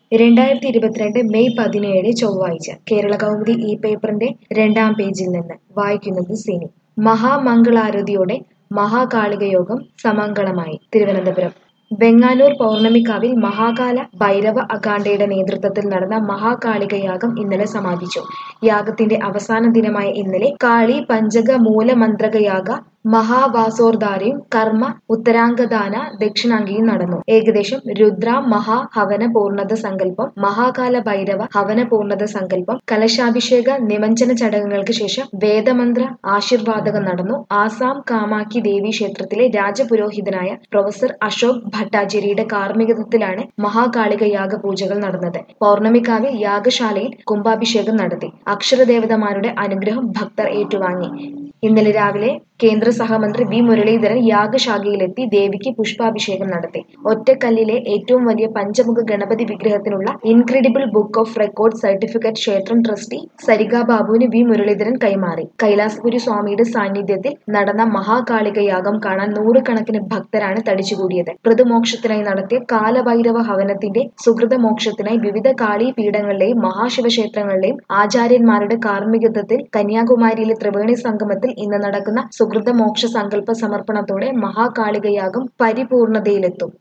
രണ്ടായിരത്തി ഇരുപത്തിരണ്ട് മെയ് പതിനേഴ് ചൊവ്വാഴ്ച കേരള കൗമുദി ഈ പേപ്പറിന്റെ രണ്ടാം പേജിൽ നിന്ന് വായിക്കുന്നത് സിനി മഹാമംഗളാരതിയോടെ മഹാകാളികയോഗം സമംഗളമായി തിരുവനന്തപുരം വെങ്ങാനൂർ പൗർണമിക്കാവിൽ മഹാകാല ഭൈരവ അഖാണ്ടയുടെ നേതൃത്വത്തിൽ നടന്ന മഹാകാളികയാഗം ഇന്നലെ സമാപിച്ചു യാഗത്തിന്റെ അവസാന ദിനമായ ഇന്നലെ കാളി പഞ്ചക മൂലമന്ത്രകയാഗ മഹാവാസോർധാരയും കർമ്മ ഉത്തരാംഗദാന ദക്ഷിണാംഗിയും നടന്നു ഏകദേശം രുദ്ര മഹാ ഹവന പൂർണ്ണത സങ്കല്പം മഹാകാല ഭൈരവ ഹവന പൂർണ്ണത സങ്കല്പം കലശാഭിഷേക നിമഞ്ജന ചടങ്ങുകൾക്ക് ശേഷം വേദമന്ത്ര ആശീർവാദകം നടന്നു ആസാം കാമാക്കി ദേവി ക്ഷേത്രത്തിലെ രാജപുരോഹിതനായ പ്രൊഫസർ അശോക് ഭട്ടാചാര്യയുടെ കാർമ്മികത്വത്തിലാണ് മഹാകാളിക യാഗ പൂജകൾ നടന്നത് പൗർണമിക്കാവിൽ യാഗശാലയിൽ കുംഭാഭിഷേകം നടത്തി അക്ഷരദേവതമാരുടെ അനുഗ്രഹം ഭക്തർ ഏറ്റുവാങ്ങി ഇന്നലെ രാവിലെ കേന്ദ്ര സഹമന്ത്രി വി മുരളീധരൻ യാഗശാലയിലെത്തി ദേവിക്ക് പുഷ്പാഭിഷേകം നടത്തി ഒറ്റക്കല്ലിലെ ഏറ്റവും വലിയ പഞ്ചമുഖ ഗണപതി വിഗ്രഹത്തിനുള്ള incredible book of record certificate ക്ഷേത്രം ട്രസ്റ്റി സരിക ബാബുവിന് വി മുരളീധരൻ കൈമാറി കൈലാസപുരി സ്വാമിയുടെ സാന്നിധ്യത്തിൽ നടന്ന മഹാകാളിക യാഗം കാണാൻ നൂറുകണക്കിന് ഭക്തരാണ് തടിച്ചുകൂടിയത് മൃദുമോക്ഷത്തിനായി നടത്തിയ കാലഭൈരവ ഹവനത്തിന്റെ സുഹൃതമോക്ഷത്തിനായി വിവിധ കാളി പീഠങ്ങളിലെയും മഹാശിവക്ഷേത്രങ്ങളിലെയും ആചാര്യന്മാരുടെ കാർമ്മികത്വത്തിൽ കന്യാകുമാരിയിലെ ത്രിവേണി സംഗമത്തിൽ ഇന്ന് നടക്കുന്ന സുഹൃതമോക്ഷ സങ്കല്പ സമർപ്പണത്തോടെ മഹാകാളികയാഗം പരിപൂർണതയിലെത്തും